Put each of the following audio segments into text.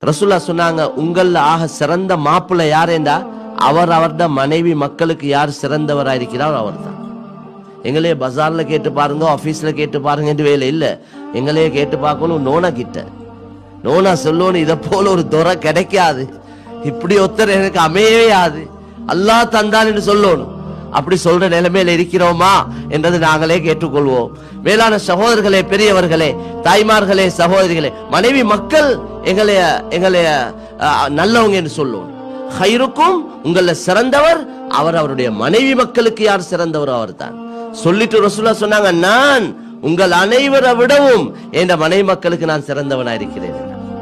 ரசூல்லா சொன்னாங்க உங்கள ஆக சிறந்த மாப்பிள்ளை யாரேண்டா அவர் அவர்த மனைவி மக்களுக்கு யார் சிறந்தவரா இருக்கிறார் அவர்தான் எங்களே பஜார்ல கேட்டு பாருங்க ஆபீஸ்ல கேட்டு பாருங்கன்னு வேலை இல்ல எங்களையே கேட்டு பார்க்கணும் நோனா கிட்ட நோனா சொல்லணும் இத போல ஒரு துறை கிடைக்காது இப்படி ஒருத்தர் எனக்கு அமையவே அல்லாஹ் தந்தான் என்று சொல்லணும் அப்படி சொல்ற நிலைமையில இருக்கிறோமா என்றது நாங்களே கேட்டுக்கொள்வோம் மேலான சகோதரர்களே பெரியவர்களே தாய்மார்களே சகோதரிகளே மனைவி மக்கள் எங்களைய எங்களைய அஹ், நல்லவங்க என்று சொல்லுவோம் ஹைருக்கும் உங்கள சிறந்தவர் அவர் அவருடைய மனைவி மக்களுக்கு யார் சிறந்தவர் அவர்தான் சொல்லிட்டு ரசூலா சொன்னாங்க நான் உங்கள் அனைவரை விடவும் என்ற மனைவி மக்களுக்கு நான் சிறந்தவனா இருக்கிறேன்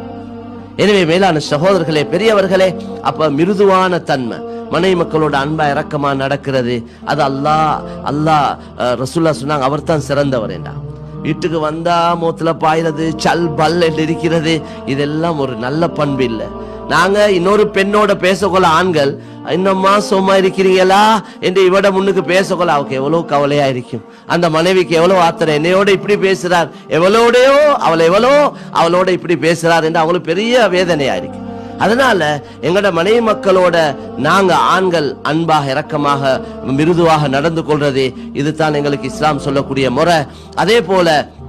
எனவே மேலான சகோதரர்களே பெரியவர்களே அப்ப மிருதுவான தன்மை மனைவி மக்களோட அன்பா இரக்கமா நடக்கிறது அது அல்லாஹ் அல்லாஹ் அஹ், ரசூல்லா சொன்னாங்க அவர் தான் சிறந்தவர் என்றா வீட்டுக்கு வந்தா மூத்துல பாயிறது சல் பல் என்று இருக்கிறது இதெல்லாம் ஒரு நல்ல பண்பு இல்லை நாங்க இன்னொரு பெண்ணோட பேசக்கொள்ள ஆண்கள் இன்னம்மா சும்மா இருக்கிறீங்களா என்று இவட முன்னுக்கு பேசக்கொள்ள அவருக்கு எவ்வளவு கவலையா இருக்கும் அந்த மனைவிக்கு எவ்வளவு ஆத்திரம் என்னையோட இப்படி பேசுறார் எவ்வளோடையோ அவளை எவ்வளோ அவளோட இப்படி பேசுறார் என்று அவங்களுக்கு பெரிய வேதனையா இருக்கு அதனால எங்களோட மனைவி மக்களோட நாங்க ஆண்கள் அன்பாக இரக்கமாக மிருதுவாக நடந்து கொள்றது இதுதான் எங்களுக்கு இஸ்லாம் சொல்லக்கூடிய முறை அதே போல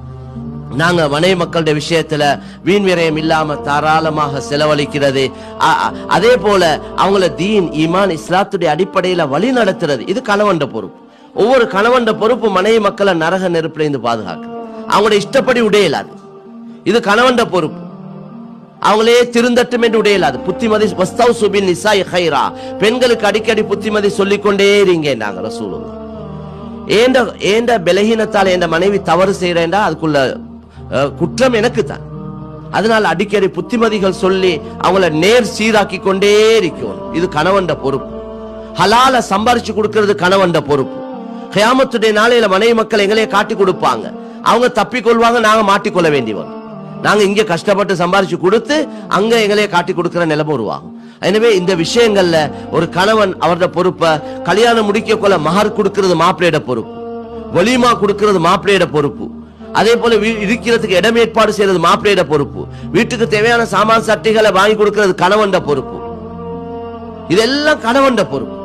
நாங்க மனைவி மக்களுடைய விஷயத்துல வீண் விரயம் இல்லாம தாராளமாக செலவழிக்கிறது அ- அ- அதே போல அவங்கள தீன் ஈமான் இஸ்லாத்துடைய அடிப்படையில வழி நடத்துறது இது கணவன்ட பொறுப்பு ஒவ்வொரு கணவன்ட பொறுப்பு மனைவி மக்களை நரக நெருப்புல இருந்து பாதுகாக்கு அவங்களோட இஷ்டப்படி உடையலாது இது கணவன்ட பொறுப்பு அவங்களே திருந்தட்டும் என்று உடையலாது புத்திமதி வஸ்தவ் சுபின் நிசாய் ஹைரா பெண்களுக்கு அடிக்கடி புத்திமதி சொல்லிக்கொண்டே இருங்க நாங்க ரசூலுங்க ஏண்ட ஏண்ட பலகீனத்தால் என் மனைவி தவறு செய்யறேன்டா அதுக்குள்ள அஹ், குற்றம் எனக்கு தான் அதனால அடிக்கடி புத்திமதிகள் சொல்லி அவங்கள நேர் சீராக்கி கொண்டே இருக்கணும் இது கணவன்ட பொறுப்பு ஹலால சம்பாரிச்சு கொடுக்கிறது கணவன்ட பொறுப்பு கியாமத்துடைய நாளையில மனைவி மக்கள் எங்களையே காட்டி கொடுப்பாங்க அவங்க தப்பிக்கொள்வாங்க நாங்க மாட்டிக்கொள்ள வேண்டி வரும் நாங்க இங்க கஷ்டப்பட்டு சம்பாரிச்சு கொடுத்து அங்க எங்களையே காட்டி கொடுக்கிற நிலைமை உருவாகும் எனவே இந்த விஷயங்கள்ல ஒரு கணவன் அவரோட பொறுப்பை கல்யாணம் முடிக்க கொள்ள மகர் கொடுக்கிறது மாப்பிள்ளையோட பொறுப்பு வலிமா கொடுக்கிறது மாப்பிள்ளையோட பொறுப்பு அதே போல வீ- இருக்கிறதுக்கு இடம் ஏற்பாடு செய்யறது மாப்பிள்ளையோட பொறுப்பு வீட்டுக்கு தேவையான சாமான் சட்டைகளை வாங்கி கொடுக்கிறது கணவன்ட பொறுப்பு இதெல்லாம் கணவன்ட பொறுப்பு